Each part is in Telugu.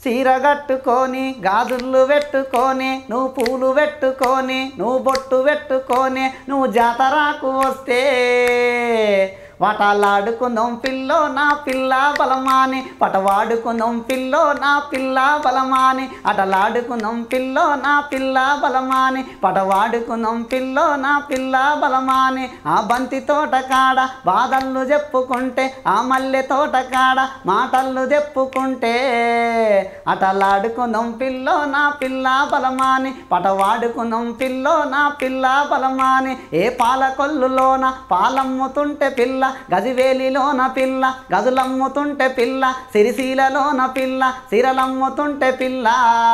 చీర కట్టుకొని గాజులు పెట్టుకొని నువ్వు పూలు పెట్టుకొని నువ్వు బొట్టు పెట్టుకొని నువ్వు జాతరకు వస్తే వాటాలాడుకుందాం పిల్లో నా పిల్ల బలమాని పటవాడుకుందాం పిల్లో నా పిల్ల బలమాని అటలాడుకుందాం పిల్లో నా పిల్ల బలమాని పటవాడుకుందాం పిల్లో నా పిల్ల బలమాని ఆ బంతి తోట కాడ బాధలు చెప్పుకుంటే ఆ మల్లె తోట కాడ మాటలు చెప్పుకుంటే అటలాడుకుందాం పిల్లో నా పిల్ల బలమాని పటవాడుకుందాం పిల్లో నా పిల్ల బలమాని ఏ పాల కొల్లులోన పాలమ్ముతుంటే పిల్ల గజివేలిలోన పిల్ల గజులమ్ముతుంటే పిల్ల సిరిశీలలోన పిల్ల సిరలమ్ముతుంటే పిల్ల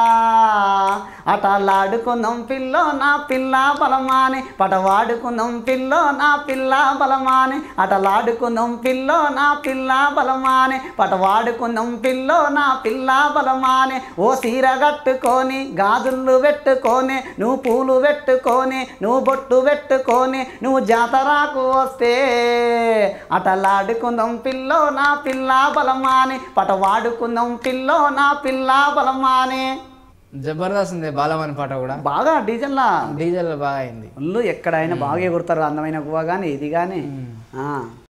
అటలాడుకుందాం పిల్లో నా పిల్ల బలమాని పటవాడుకుందాం పిల్లో నా పిల్ల బలమాని అటలాడుకుందాం పిల్లో నా పిల్ల బలమాని పటవాడుకుందాం పిల్లో నా పిల్ల బలమాని ఓ సీర కట్టుకొని గాజులు పెట్టుకొని నువ్వు పూలు పెట్టుకొని నువ్వు బొట్టు పెట్టుకొని నువ్వు జాతరకు వస్తే అటలాడుకుందాం పిల్లో నా పిల్ల బలమాని పటవాడుకుందాం పిల్లో నా పిల్ల బలమాని జబర్దస్త్ ఉంది బాలమని పాట కూడా బాగా డీజన్లా డీజల్ బాగా అయింది ఒళ్ళు ఎక్కడైనా బాగా ఎగురుతారు అందమైన గువ్వ కానీ ఇది కానీ